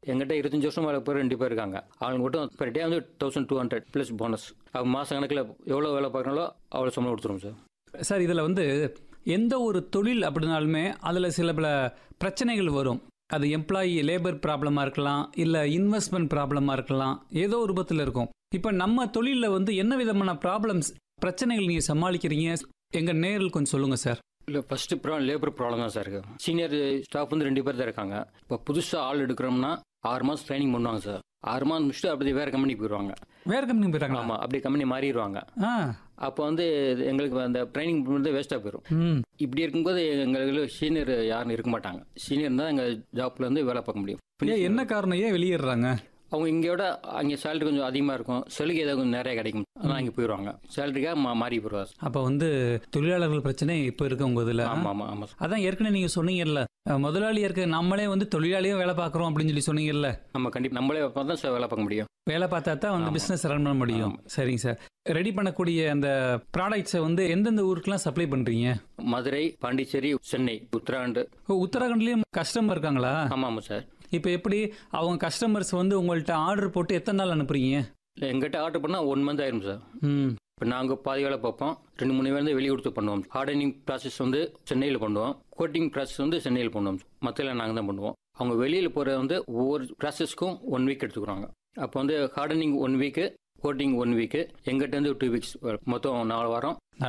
எங்கிட்ட இருபத்தஞ்சு வருஷம் வேலை பேர் ரெண்டு பேர் இருக்காங்க அவங்க மட்டும் பெர் டே வந்து thousand two hundred plus bonus அவங்க மாத கணக்கில் எவ்வளோ வேலை பார்க்குறாங்களோ அவ்வளோ சம்பளம் கொடுத்துருவோம் சார் சார் இதில் வந்து எந்த ஒரு தொழில் அப்படின்னாலுமே அதில் சில பல பிரச்சனைகள் வரும் அது எம்ப்ளாயி லேபர் ப்ராப்ளமாக இருக்கலாம் இல்லை இன்வெஸ்ட்மெண்ட் ப்ராப்ளமாக இருக்கலாம் ஏதோ ஒரு ரூபத்தில் இருக்கும் இப்போ நம்ம தொழிலில் வந்து என்ன விதமான ப்ராப்ளம்ஸ் பிரச்சனைகள் நீங்கள் சமாளிக்கிறீங்க எங்கள் நேரில் கொஞ்சம் சொல்லுங்கள் சார் இல்லை ஃபஸ்ட்டு ப்ராப்ளம் லேபர் ப்ராப்ளம் தான் சார் இருக்குது சீனியர் ஸ்டாஃப் வந்து ரெண்டு பேர் தான் இருக்காங்க இப்போ புதுசாக ஆள் எடுக்கிறோம்னா ஆறு மாதம் ட்ரைனிங் பண்ணுவாங்க சார் ஆறு மாதம் முடிச்சுட்டு அப்படியே வேறு கம்பெனிக்கு போயிடுவாங்க வேறு கம்பெனி போயிட்டாங்களா ஆமாம் அப்படியே கம்பெனி மாறிடுவாங்க ஆ அப்போ வந்து எங்களுக்கு அந்த ட்ரைனிங் வந்து வேஸ்ட்டாக போயிடும் ம் இப்படி இருக்கும்போது எங்களுக்கு சீனியர் யாரும் இருக்க மாட்டாங்க சீனியர் தான் எங்கள் ஜாப்ல இருந்து வேலை பார்க்க முடியும் ஏன் என்ன காரணம் ஏன் வெளியேறாங்க அவங்க இங்கேயோட அங்கே சேலரி கொஞ்சம் அதிகமாக இருக்கும் சலுகை ஏதாவது கொஞ்சம் நிறைய கிடைக்கும் அதனால் அங்கே போயிடுவாங்க சேலரிக்காக மா மாறி போயிடுவாங்க அப்போ வந்து தொழிலாளர்கள் பிரச்சனை இப்போ இருக்கு உங்கள் இதில் ஆமாம் ஆமாம் ஆமாம் அதான் ஏற்கனவே நீங்கள் சொன்னீங்கல்ல அஹ், முதலாளியா இருக்க நம்மளே வந்து தொழிலாளியும் வேலை பார்க்குறோம் அப்படின்னு சொல்லி சொன்னீங்கல்ல நம்ம கண்டிப்பாக நம்மளே பார்த்தா சார் வேலை பார்க்க முடியும் வேலை பார்த்தா தான் வந்து ஆமா. பிஸ்னஸ் ரன் பண்ண முடியும் சரிங்க சார் ரெடி பண்ணக்கூடிய அந்த ப்ராடக்ட்ஸை வந்து எந்தெந்த ஊருக்குலாம் சப்ளை பண்ணுறீங்க மதுரை பாண்டிச்சேரி சென்னை உத்தராண்டு ஓ உத்தராகண்ட்லேயும் கஸ்டமர் இருக்காங்களா ஆமாம் ஆமாம் சார் இப்போ எப்படி அவங்க கஸ்டமர்ஸ் வந்து உங்கள்கிட்ட ஆர்டர் போட்டு எத்தனை நாள் அனுப்புறீங்க இல்லை எங்கிட்ட ஆர்டர் பண்ணால் ஒன் மந்த் ஆயிரும் சார் ம் இப்போ நாங்கள் பாதி வேலை பார்ப்போம் ரெண்டு மூணு பேர் வந்து வெளியே கொடுத்து பண்ணுவோம் ஹார்டனிங் ப்ராசஸ் வந்து சென்னையில் பண்ணுவோம் கோட்டிங் ப்ராசஸ் வந்து சென்னையில் பண்ணுவோம் மற்றெல்லாம் நாங்கள் தான் பண்ணுவோம் அவங்க வெளியில் போகிற வந்து ஒவ்வொரு ப்ராசஸ்க்கும் ஒன் வீக் எடுத்துக்கிறாங்க அப்போ வந்து hardening one week coating one week எங்கிட்ட இருந்து டூ வீக்ஸ் மொத்தம் நாலு வாரம்